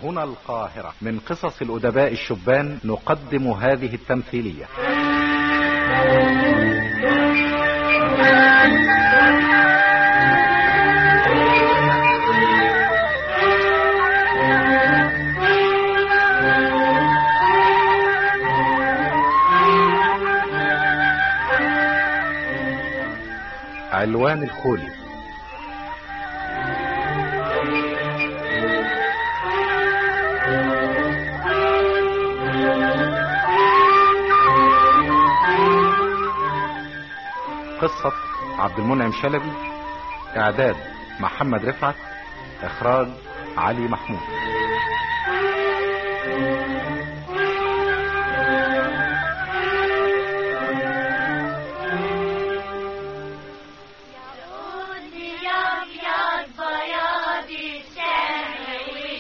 هنا القاهرة من قصص الأدباء الشبان نقدم هذه التمثيلية علوان الخولي قصة عبد المنعم شلبي اعداد محمد رفعت اخراج علي محمود يعود يا بياض بياض الشمع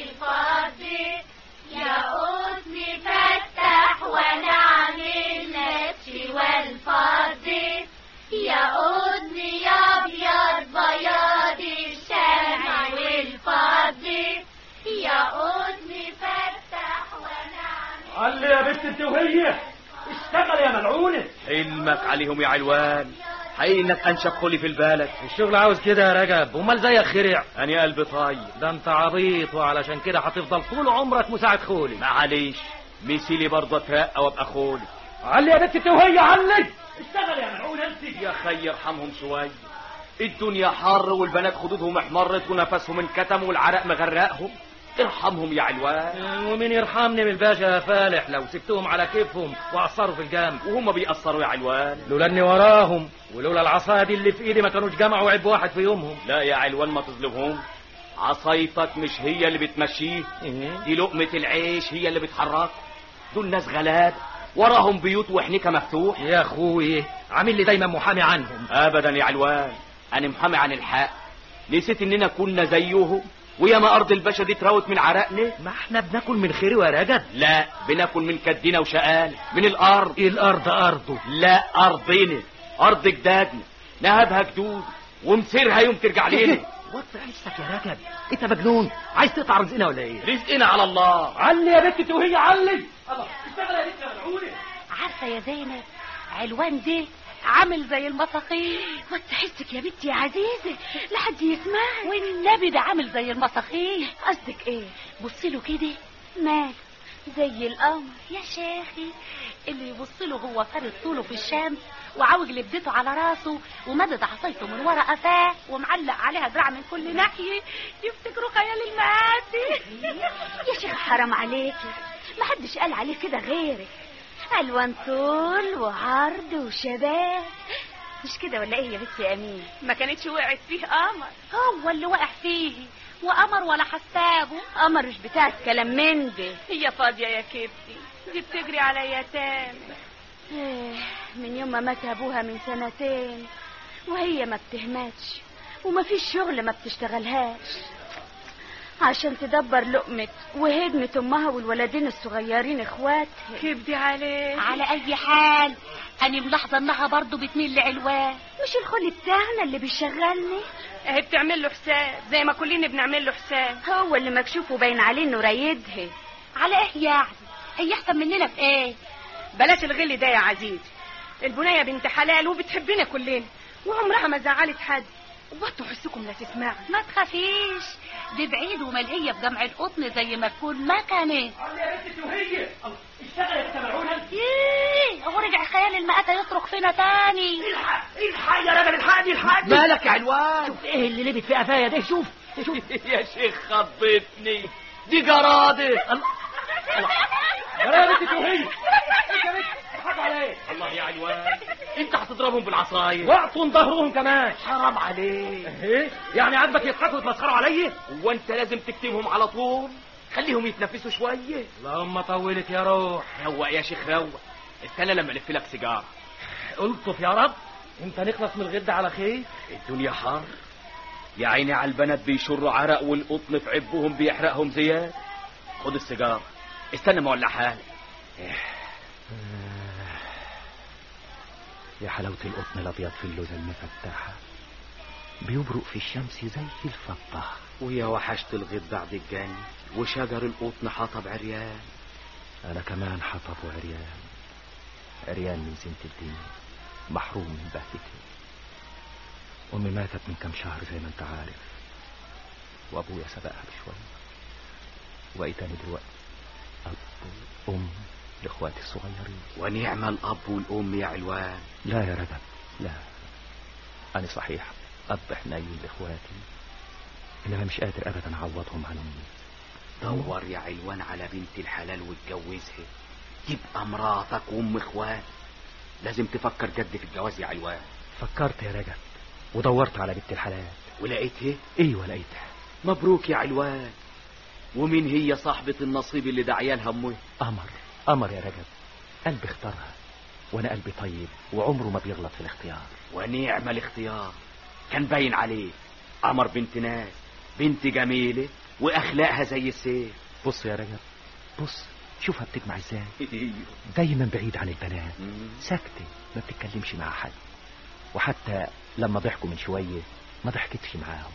والفضي يعود مفتح وانا عامل نفسي والفضي يعود يا بياض بياض الشمع والفضي يعود مفتح وانا عامل علي يا بنت انت وهي اشتغل يا ملعونة حلمك عليهم يا علوان حينك انشف خلي في البلد الشغل عاوز كده يا رجب امال زيك خرع انا قلبي طيب ده انت عبيط وعلشان كده هتفضل طول عمرك مساعد خولي معليش مثيلي برضه اترقى وابقى خولي علي يا بنت انت وهي علي اشتغل يا ملعونة انت يا خي ارحمهم شويه الدنيا حر والبنات خدودهم احمرت ونفسهم انكتم والعرق مغرقهم ارحمهم يا علوان ومين يرحمني من الباشا يا فالح لو سبتهم على كيفهم وعصروا في الجنب وهم بيأثروا يا علوان لولا اني وراهم ولولا العصايه دي اللي في ايدي ما كانوش جمعوا عب واحد في يومهم لا يا علوان ما تظلمهم عصايتك مش هي اللي بتمشيه إيه؟ دي لقمة العيش هي اللي بتحركه دول ناس غلاب وراهم بيوت وحنيكة مفتوح يا اخوي عامل لي دايما محامي عنهم ابدا يا علوان انا محامي عن الحق نسيت اننا كنا زيهم وياما ارض الباشا دي اتراوت من عرقنا ما احنا بناكل من خيره يا رجب لا بناكل من كدنا وشقان من الارض إيه الارض ارضه لا ارضنا ارض جدادنا نهبها جدود ومسيرها يوم ترجع لنا وطي عيشتك يا رجب انت مجنون عايز تقطع رزقنا ولا ايه رزقنا على الله علي يا بنت انت وهي علي الله اشتغل يا بنت يا ملعونة عارفة يا زينب علوان ده عامل زي المساخير ما تحسك يا بنتي يا عزيزة لحد يسمعك والنبي ده عامل زي المساخير قصدك ايه بصي له كده مال زي القمر يا شيخي اللي يبص له هو فارد طوله في الشمس وعوج لبدته على راسه ومدد عصايته من ورا قفاه ومعلق عليها دراع من كل ناحيه يفتكروا خيال المآتي يا شيخ حرام عليكي ما حدش قال عليه كده غيرك الوان طول وعرض وشباب مش كده ولا ايه يا بنت يا امين ما كانتش وقعت فيه قمر هو اللي وقع فيه وقمر ولا حسابه قمر مش بتاعت كلام من ده هي فاضيه يا كبدي دي بتجري على يتام من يوم ما مات ابوها من سنتين وهي ما بتهمتش وما فيش شغل ما بتشتغلهاش عشان تدبر لقمة وهدمة امها والولدين الصغيرين اخواتها كبدي عليه على اي حال انا ملاحظه انها برضه بتميل لعلوان مش الخل بتاعنا اللي بيشغلني اهي بتعمل له حساب زي ما كلنا بنعمل له حساب هو اللي مكشوف وباين عليه انه رايدها على ايه يعني هي احسن مننا في ايه بلاش الغل ده يا عزيزي البنية بنت حلال وبتحبنا كلنا وعمرها ما زعلت حد وطوا حسكم لا تسمعوا ما تخافيش دي بعيد وملهية في جمع القطن زي ما تكون مكنة علي يا بنت انت وهي الله اشتغل يا بنت يا ملعونة انت ايه هو رجع خيال المقاتة يصرخ فينا تاني الحق الحق يا راجل الحق الحق مالك يا علوان شوف ايه اللي لبت في قفايا ده شوف شوف يا شيخ خضتني دي جرادة يا بنت انت وهي انت يا بنت حاج عليك الله يا علوان انت هتضربهم بالعصاية واعطوا ظهرهم كمان حرام عليك ايه يعني عاجبك يضحكوا ويتمسخروا عليا هو انت لازم تكتمهم على طول خليهم يتنفسوا شوية اللهم طولك يا روح روق يا شيخ روق استنى لما الف لك سيجارة الطف يا رب انت نخلص من الغد على خير الدنيا حر يا عيني على البنات بيشروا عرق والقطن في عبهم بيحرقهم زياد خد السيجارة استنى ما اولعها لك يا حلاوة القطن الأبيض في اللوزة المفتحة بيبرق في الشمس زي الفضة ويا وحشة الغيط بعد الجن وشجر القطن حطب عريان أنا كمان حطب وعريان عريان من زينة الدنيا محروم من بهجتي أمي ماتت من كم شهر زي ما أنت عارف وأبويا سبقها بشوية وإيه تاني دلوقتي أب وأم لإخواتي الصغيرين ونعم الأب والأم يا علوان لا يا رجب لا أنا صحيح أب حنين لإخواتي إنما مش قادر أبدا أعوضهم عن أمي دور يا علوان على بنت الحلال واتجوزها تبقى مراتك وام اخوات لازم تفكر جد في الجواز يا علوان فكرت يا رجب ودورت على بنت الحلال ولقيتها ايوه لقيتها مبروك يا علوان ومين هي صاحبة النصيب اللي دعيالها امه قمر قمر يا رجب قلبي اختارها وانا قلبي طيب وعمره ما بيغلط في الاختيار ونعم الاختيار كان باين عليه قمر بنت ناس بنت جميلة واخلاقها زي السيف بص يا رجب بص شوفها بتجمع ازاي دايما بعيد عن البنات ساكتة ما بتتكلمش مع حد وحتى لما ضحكوا من شوية ما ضحكتش معاهم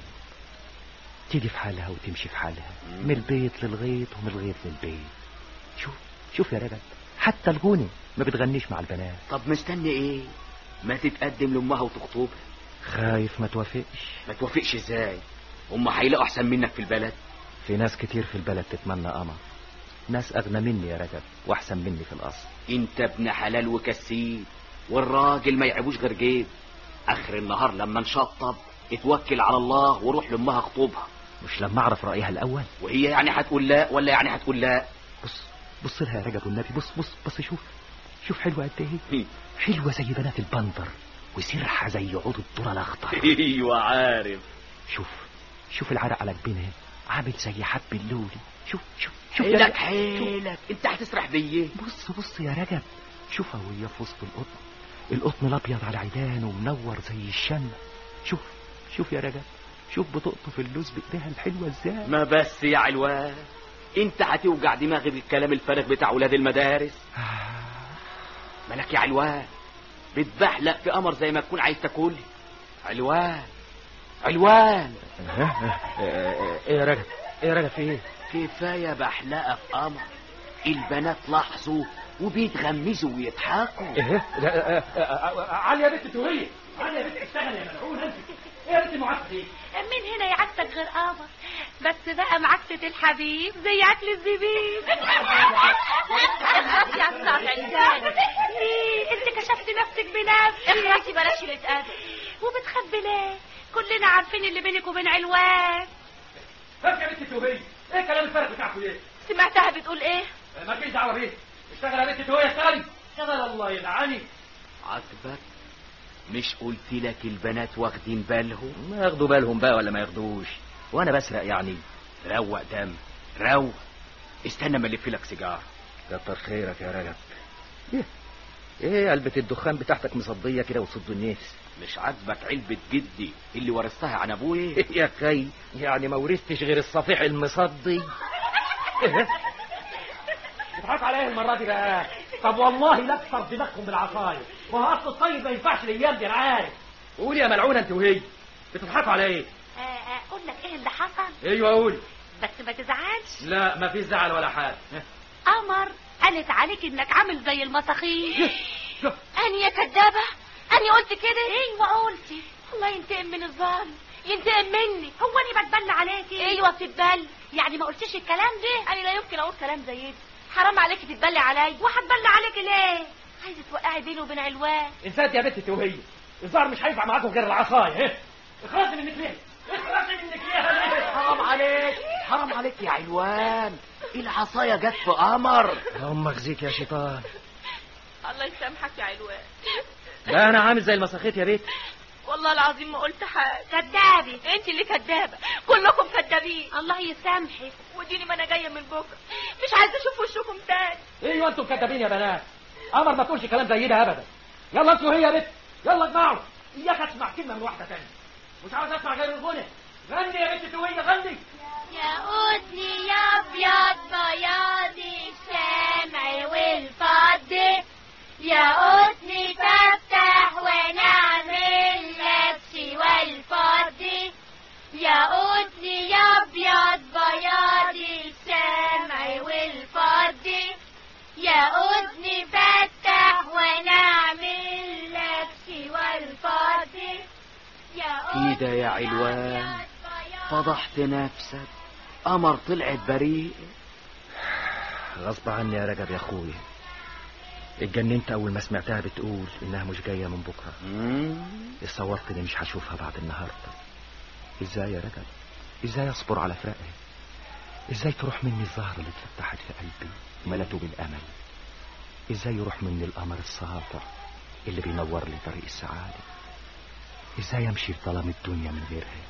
تيجي في حالها وتمشي في حالها من البيت للغيط ومن الغيط للبيت شوف شوف يا رجب حتى الغني ما بتغنيش مع البنات طب مستني ايه ما تتقدم لامها وتخطبها خايف ما توافقش ما توافقش ازاي هم هيلاقوا احسن منك في البلد في ناس كتير في البلد تتمنى قمر ناس اغنى مني يا رجب واحسن مني في الاصل انت ابن حلال وكسيب والراجل ما يعيبوش غير جيب اخر النهار لما نشطب اتوكل على الله وروح لامها اخطبها مش لما اعرف رايها الاول وهي يعني هتقول لا ولا يعني هتقول لا بص بص لها يا رجب والنبي بص بص بص شوف شوف حلوه قد ايه حلوه زي بنات البندر وسرحه زي عود الذره الاخضر ايوه عارف شوف شوف العرق على جبينها عامل زي حب اللولي شوف شوف شوف يا حيلك رجب. حيلك انت هتسرح بيه بص بص يا رجب شوفها وهي في وسط القطن القطن الابيض على عيدانه ومنور زي الشمع شوف شوف يا رجب شوف بتقطف اللوز بايديها الحلوه ازاي ما بس يا علوان انت هتوجع دماغي بالكلام الفارغ بتاع ولاد المدارس مالك يا علوان بتبحلق في قمر زي ما تكون عايز تاكل علوان علوان ايه يا رجب ايه يا رجب في ايه كفايه بحلقه في قمر البنات لاحظوا وبيتغمزوا ويضحكوا ايه لا علي يا بنت توهية علي يا بنت اشتغل يا ملعون انت ايه يا بنت المعسكر دي مين هنا يعكسك غير قمر بس بقى معكسة الحبيب زي اكل الزبيب يا صاحي ايه انت كشفت نفسك بنفسك اخلصي بلاش نتقابل وبتخبي ليه كلنا عارفين اللي بينك وبين علوان فاكر يا بنت توهية ايه الكلام الفارغ بتاعكم ايه سمعتها بتقول ايه مالكيش دعوه بيه اشتغل يا بنت توهية اشتغلي اشتغل الله يلعني عاتبك مش قلت لك البنات واخدين بالهم ما ياخدوا بالهم بقى ولا ما ياخدوش وانا بسرق يعني روق دم روق استنى ما الف لك سيجاره كتر خيرك يا رجب ايه ايه علبة الدخان بتاعتك مصدية كده وتصد النفس مش عاجبك علبة جدي اللي ورثتها عن ابويا يا خي يعني ما ورثتش غير الصفيح المصدي بتضحك على ايه المره دي بقى طب والله لا اكسر دماغكم بالعصايه ما هو اصل الطيب ما ينفعش الايام دي انا عارف قول يا ملعونة انت وهي بتضحكوا على ايه اقول لك ايه اللي حصل ايوه قول بس ما تزعلش لا ما فيش زعل ولا حاجه قمر قالت عليك انك عامل زي المساخين اني يا كدابه اني قلت كده ايوه قلتي الله ينتقم من الظالم ينتقم مني هو اني بتبلى عليكي ايوه بتتبلى يعني ما قلتيش الكلام ده انا لا يمكن اقول كلام زي ده حرام عليكي تتبلي عليا وهتبلى عليكي ليه عايزه توقعي بيني وبين علوان انسان يا بنت توهيه الظاهر مش هينفع معاكم غير العصايه ايه اخرجي منك ليه اخرجي منك ليه حرام عليك حرام عليك يا علوان العصايه جت في قمر اللهم اخزيك يا شيطان الله يسامحك يا علوان لا انا عامل زي المساخيت يا بيت والله العظيم ما قلت حاجه كدابي انت اللي كدابه كلكم كدابين الله يسامحك وديني ما انا جايه من بكره مش عايزه اشوف وشكم تاني ايوه انتم كدابين يا بنات قمر ما تقولش كلام زي ده ابدا يلا انتوا هي يا بنت يلا اجمعوا اياك اسمع كلمه من واحده تانية مش عاوز اسمع غير الغنى غني يا بنت توهيه غني يا قدني يا ابيض بياض الشمع والفضة يا قدني تفتح ونعمل لك والفضة يا قدني يا يا أذني فتح ونعمل لك سوى الفاضي يا كده يا أذني علوان أبيض بياض فضحت نفسك قمر طلعت بريء غصب عني يا رجب يا اخويا اتجننت اول ما سمعتها بتقول انها مش جايه من بكره مم. اتصورت اني مش هشوفها بعد النهارده ازاي يا رجب ازاي اصبر على فراقها ازاي تروح مني الزهره اللي اتفتحت في قلبي وملته بالامل ازاي يروح مني القمر الساطع اللي بينور لي طريق السعاده ازاي امشي في ظلام الدنيا من غيرها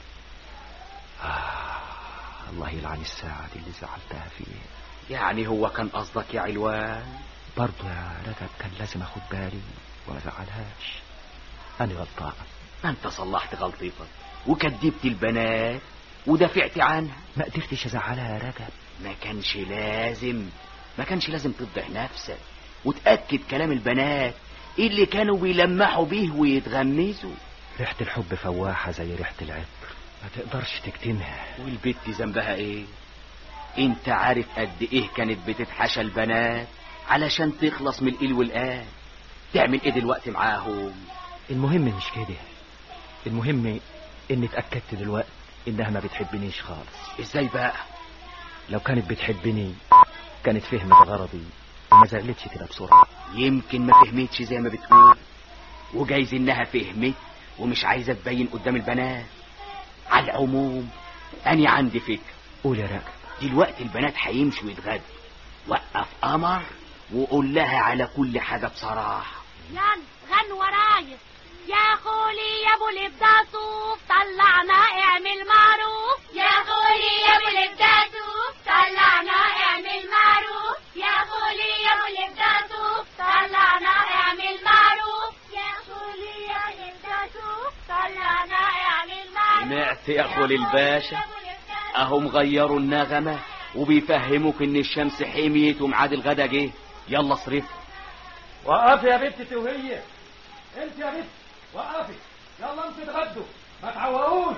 آه الله يلعن الساعه دي اللي زعلتها فيها يعني هو كان قصدك يا علوان برضه يا رجب كان لازم اخد بالي وما زعلهاش انا غلطان ما انت صلحت غلطتك وكدبت البنات ودافعت عنها ما قدرتش ازعلها يا رجب ما كانش لازم ما كانش لازم تفضح نفسك وتأكد كلام البنات اللي كانوا بيلمحوا بيه ويتغمزوا ريحة الحب فواحة زي ريحة العطر ما تقدرش تكتمها والبت ذنبها ايه انت عارف قد ايه كانت بتتحشى البنات علشان تخلص من القيل والقال تعمل ايه دلوقتي معاهم المهم مش كده المهم اني اتأكدت دلوقتي انها ما بتحبنيش خالص ازاي بقى لو كانت بتحبني كانت فهمت غرضي وما زعلتش كده بسرعة يمكن ما فهمتش زي ما بتقول وجايز انها فهمت ومش عايزه تبين قدام البنات على العموم انا عندي فكره قول يا راجل دلوقتي البنات هيمشوا يتغدوا وقف قمر وقول لها على كل حاجه بصراحه يلا غن ورايا يا خولي يا ابو الابداسوف طلعنا اعمل معروف يا خولي يا ابو الابداسوف طلعنا اعمل معروف يا خولي يا ابو الابداسوف طلعنا اعمل معروف يا خولي يا ابو الابداسوف طلعنا اعمل معروف سمعت يا خول الباشا اهم غيروا النغمه وبيفهموك ان الشمس حميت وميعاد الغدا جه يلا اصرف وقفي يا بنت توهية انت يا بنت وقفي يلا انتوا اتغدوا ما تعوقوش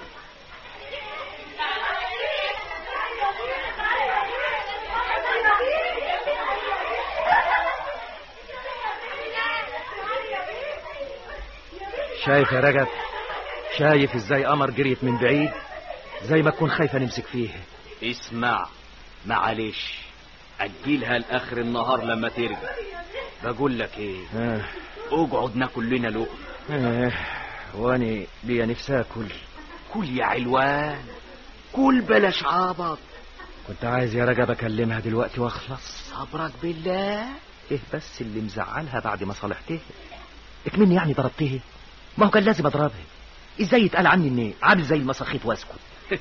شايف يا رجب شايف ازاي قمر جريت من بعيد زي ما تكون خايفة نمسك فيها اسمع معلش اجلها لاخر النهار لما ترجع بقول لك ايه آه. اقعد ناكل لنا لقمه آه. واني ليا نفسي اكل كل يا علوان كل بلاش عبط كنت عايز يا رجب اكلمها دلوقتي واخلص صبرك بالله ايه بس اللي مزعلها بعد ما صالحتها اكمني يعني ضربتها ما هو كان لازم اضربها ازاي يتقال عني اني عامل زي المساخيط واسكت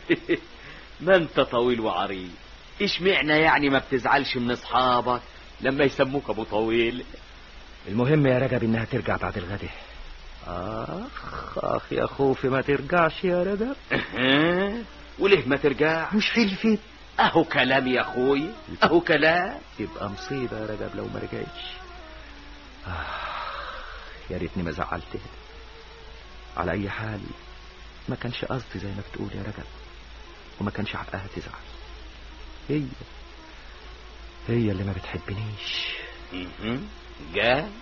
ما انت طويل وعريض اشمعنى يعني ما بتزعلش من اصحابك لما يسموك ابو طويل المهم يا رجب انها ترجع بعد الغدا اخ اخ يا خوفي ما ترجعش يا رجب أه؟ وليه ما ترجع مش حلفت اهو كلام يا اخوي اهو كلام تبقى مصيبة يا رجب لو ما رجعتش آه يا ريتني ما زعلتها على أي حال ما كانش قصدي زي ما بتقول يا رجب وما كانش حقها تزعل هي هي اللي ما بتحبنيش مهم. جاز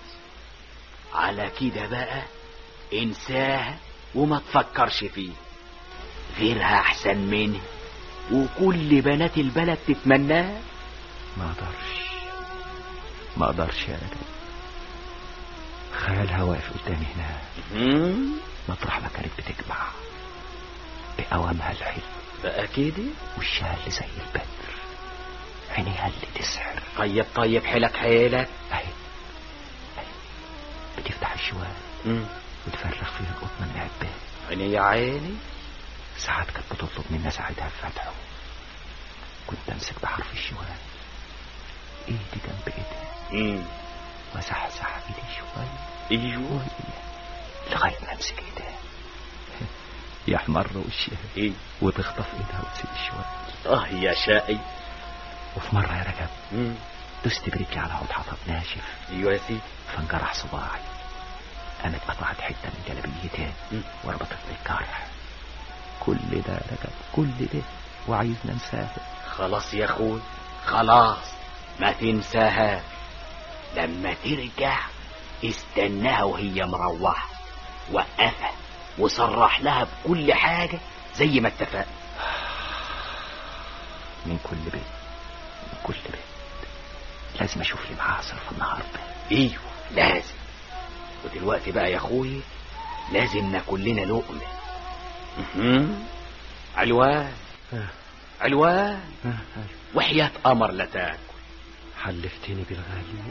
على كده بقى انساها وما تفكرش فيه غيرها احسن مني وكل بنات البلد تتمناه ما اقدرش ما اقدرش يا رجب خيالها واقف قدامي هنا مهم. مطرح ما كانت بتجمع بقوامها الحلو بقى كده وشها اللي زي البدر عينيها اللي تسحر طيب طيب حيلك حيلك اهي أهي. بتفتح الشوال مم. وتفرغ فيه القطن من عباه عيني يا عيني ساعات كانت بتطلب مني اساعدها في فتحه كنت امسك بحرف الشوال ايدي جنب ايدها مم. وازحزح ايدي شويه ايوه شويه لغايه ما امسك ايدها يحمر وشها ايه وتخطف ايدها وتسيب الشوال اه يا شقي وفي مره يا رجب مم. دست برجلي على عود حطب ناشف ايوه يا سيدي فانجرح صباعي قامت قطعت حته من جلابيتين مم. وربطت لي الجرح كل ده يا رجب كل ده وعايزنا ننساه خلاص يا اخوي خلاص ما تنساها لما ترجع استناها وهي مروحة وقفها وصرح لها بكل حاجة زي ما اتفقنا من كل بيت من كل بيت لازم اشوف لي معاها صرف النهارده ايوه لازم ودلوقتي بقى يا اخوي لازم ناكل لنا لقمة مهم. علوان علوان وحياة قمر لا تاكل حلفتني بالغالي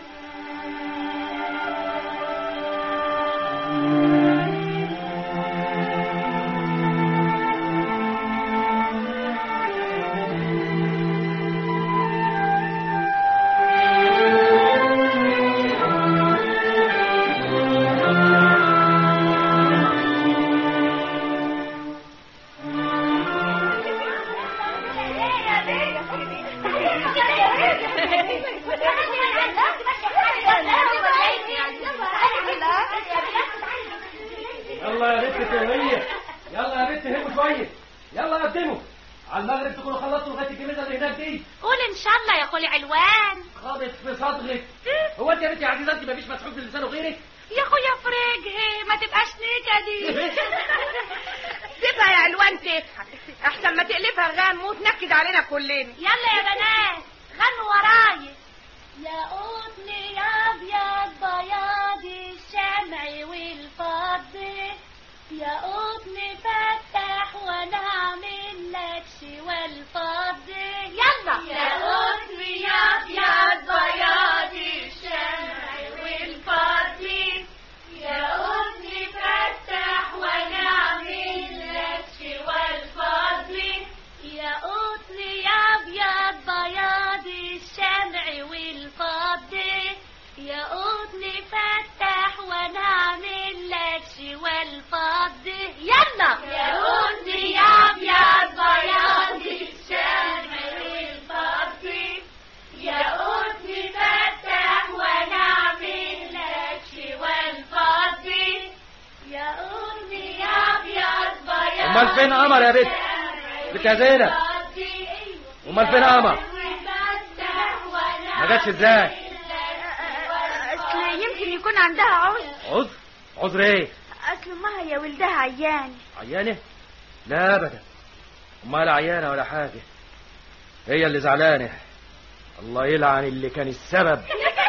يلا يا بنت توهية يلا يا بنت هموا شوية يلا قدموا على المغرب تكونوا خلصتوا لغاية الجميزة اللي هناك دي قول ان شاء الله يا خولي علوان خابط في صدغك هو انت يا بنتي يا عزيزة انت مفيش مسحوق في لسانه غيرك يا اخويا فريج ما تبقاش نيكه دي سيبها يا علوان تضحك احسن ما تقلبها غم وتنكد علينا كلنا يلا يا بنات غنوا ورايا يا قطني يا ابيض بياض الشمع والفضة يا قطني فتح وانا اعمل لك شوى الفضة يلا يا قطني يا ابيض بياض الشمع والفضة يا قطني فتح وانا اعمل لك شوى الفضة يا قطني يا ابيض بياض الشمع والفضة يا قطني فتح وانا اعمل لك شوى الفضة يلا يا قطني يا ابيض بياض الشمع والفضة يا قطني فتح وانا اعمل لك شوى الفضة يا قطني يا ابيض بياض امال فين قمر يا بنت بنت يا زينب امال فين قمر ما جاتش ازاي اصل يمكن يكون عندها عذر عذر عذر ايه اصل امها يا ولدها عيان عيانة لا ابدا امال عيانة ولا حاجة هي اللي زعلانة الله يلعن اللي كان السبب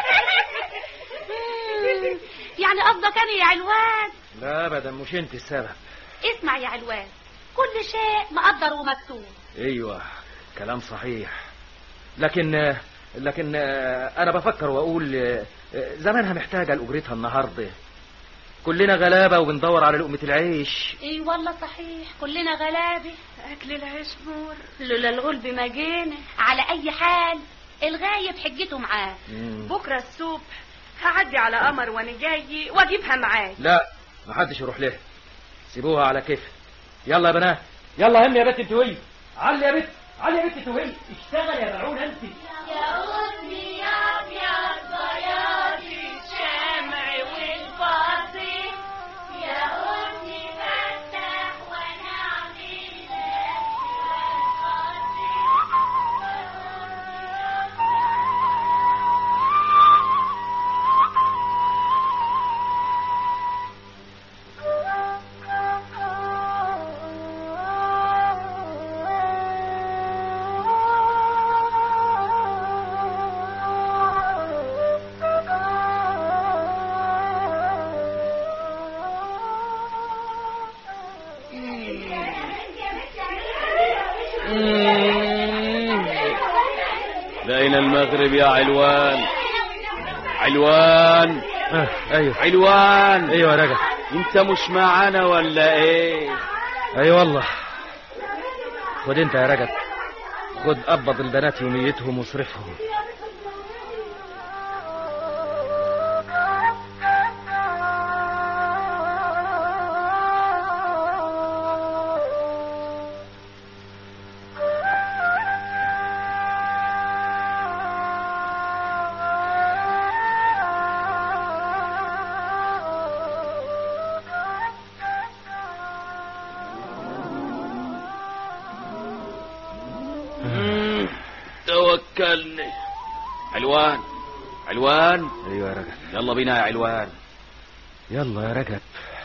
يعني قصدك انا يا علوان لا ابدا مش انت السبب اسمع يا علوان كل شيء مقدر ومكتوب ايوه كلام صحيح لكن لكن انا بفكر واقول زمانها محتاجه لاجرتها النهارده كلنا غلابه وبندور على لقمه العيش اي والله صحيح كلنا غلابه اكل العيش مر لولا الغلب ما جينا على اي حال الغايب حجته معاه مم. بكره الصبح هعدي على قمر وانا جاي واجيبها معاي لا ما حدش يروح لها سيبوها على كيف يلا يا بنات يلا هم يا بنت انتوي علي يا بنت علي يا بنت توهي اشتغل يا ملعون انت يا قطني يا ابيض بياض الشمع والفضة يا قطني فتح وانا اعمل بين المغرب يا علوان علوان آه ايوه علوان ايوه يا رجل انت مش معانا ولا ايه اي والله خد انت يا رجب خد قبض البنات يوميتهم واصرفهم توكلني علوان علوان ايوه يا رجب يلا بينا يا علوان يلا يا رجب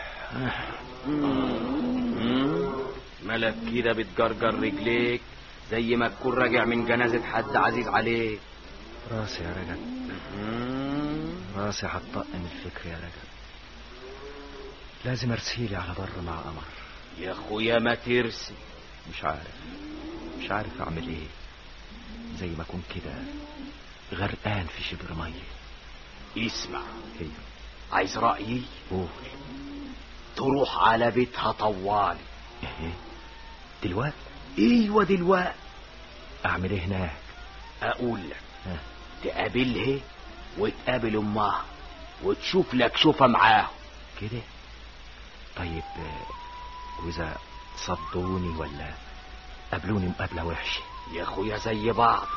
مم. مالك كده بتجرجر رجليك زي ما تكون راجع من جنازة حد عزيز عليك راسي يا رجب مم. راسي هتطق من الفكر يا رجب لازم ارسيلي على بر مع قمر يا اخويا ما ترسي مش عارف مش عارف اعمل ايه زي ما اكون كده غرقان في شبر ميه اسمع ايوه عايز رأيي قول تروح على بيتها طوالي ايه دلوقتي ايوه دلوقتي اعمل ايه هناك اقول لك ها. تقابلها وتقابل امها وتشوف لك شوفه معاهم كده طيب آه، واذا صدوني ولا قابلوني مقابله وحشه يا اخويا زي بعض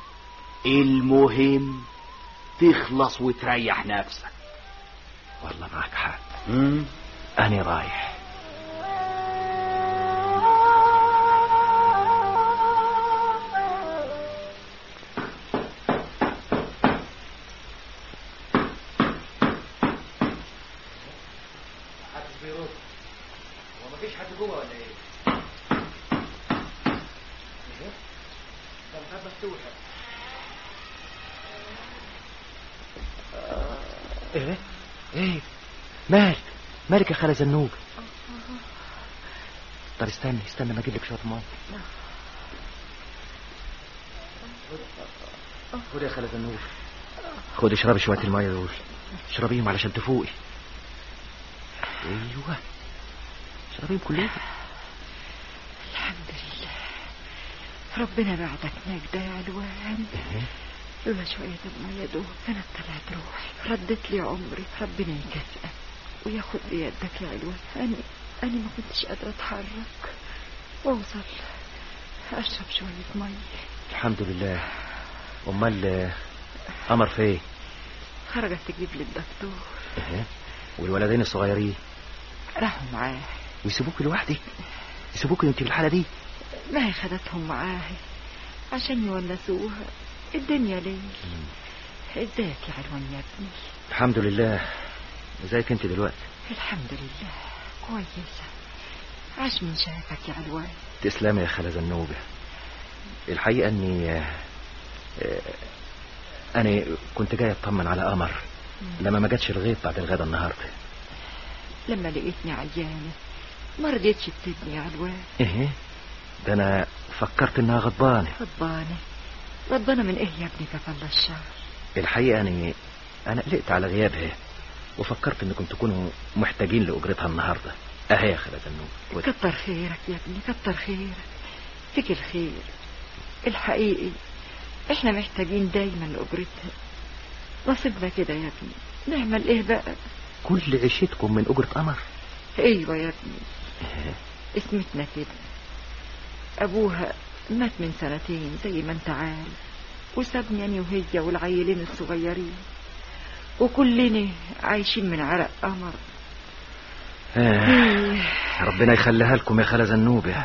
المهم تخلص وتريح نفسك والله معك حق مم. انا رايح محدش بيرد هو مفيش حد جوه ولا ايه؟ ايه؟ ده الباب مفتوح ايه ايه مالك مالك يا خالة زنوب طب استنى استنى ما اجيب لك شويه ميه خد يا خالة زنوب خد اشربي شويه الميه دول اشربيهم علشان تفوقي ايوه اشربيهم كلهم الحمد لله ربنا بعدك نجدة يا علوان إيه؟ لولا شوية المية دول كانت طلعت روحي ردت لي عمري ربنا يكافئك وياخد بيدك يا علوان أنا أنا ما كنتش قادرة أتحرك وأوصل أشرب شوية مية الحمد لله امال آه، قمر فين خرجت تجيب لي الدكتور إيه؟ والولدين الصغيرين راحوا معاه ويسيبوك لوحدك يسيبوك انت في الحاله دي ما هي خدتهم معاه عشان يونسوها الدنيا ليل ازيك يا علوان يا ابني الحمد لله ازيك انت دلوقتي الحمد لله كويسة عاش من شافك يا علوان تسلمي يا خالة زنوبة الحقيقة اني آه، آه، انا كنت جاي اطمن على قمر لما ما جاتش الغيط بعد الغدا النهارده لما لقيتني عيانة ما رضيتش تسيبني يا علوان ايه ده انا فكرت انها غضبانة غضبانة غضبانة من ايه يا ابني كفل الشر الحقيقة اني انا قلقت على غيابها وفكرت انكم تكونوا محتاجين لاجرتها النهارده اهي يا خالة زنوبة كتر خيرك يا ابني كتر خيرك فيك الخير الحقيقي احنا محتاجين دايما لأجرتها نصيبنا كده يا ابني نعمل ايه بقى كل عيشتكم من اجرة قمر ايوه يا ابني اسمتنا كده ابوها مات من سنتين زي ما انت عارف وسابني انا وهي والعيلين الصغيرين وكلنا عايشين من عرق قمر آه. ربنا يخليها لكم يا خالة زنوبة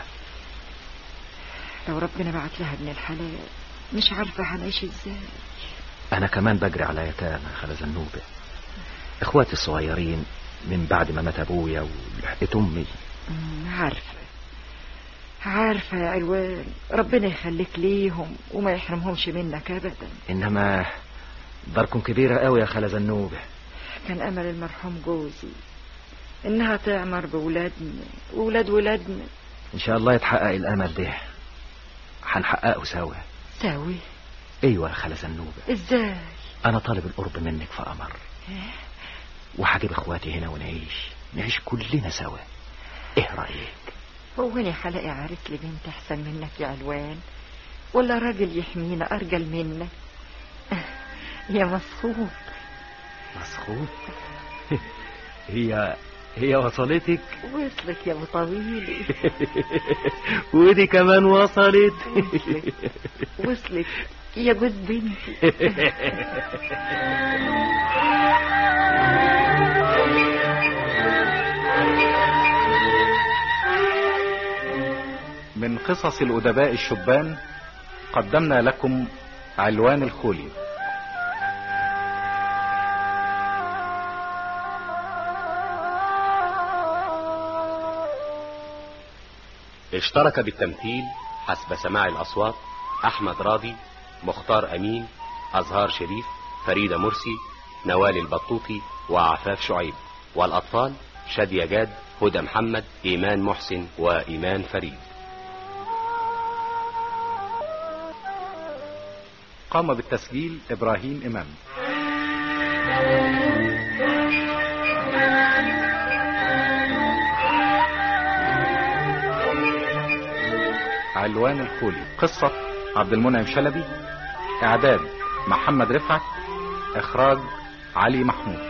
لو ربنا بعت لها ابن الحلال مش عارفة هنعيش ازاي انا كمان بجري على يتامى يا خالة زنوبة اخواتي الصغيرين من بعد ما مات ابويا ولحقت امي أمم، عارفة عارفة يا علوان ربنا يخليك ليهم وما يحرمهمش منك ابدا انما داركم كبيرة قوي يا خالة زنوبة كان امل المرحوم جوزي انها تعمر بولادنا وولاد ولادنا ان شاء الله يتحقق الامل ده هنحققه سوا ساوي ايوه يا خالة زنوبة ازاي انا طالب القرب منك في قمر وهجيب اخواتي هنا ونعيش نعيش كلنا سوا ايه رايك هو انا هلاقي عريس لبنت احسن منك يا علوان ولا راجل يحمينا ارجل منك يا مسخوط مسخوط هي هي وصلتك وصلت يا ابو طويل ودي كمان وصلت وصلت وصلت يا جوز بنتي من قصص الأدباء الشبان قدمنا لكم علوان الخولي اشترك بالتمثيل حسب سماع الأصوات أحمد راضي مختار أمين أزهار شريف فريدة مرسي نوال البطوطي وعفاف شعيب والأطفال شادية جاد هدى محمد إيمان محسن وإيمان فريد قام بالتسجيل إبراهيم إمام علوان الكولي قصة عبد المنعم شلبي إعداد محمد رفعت إخراج علي محمود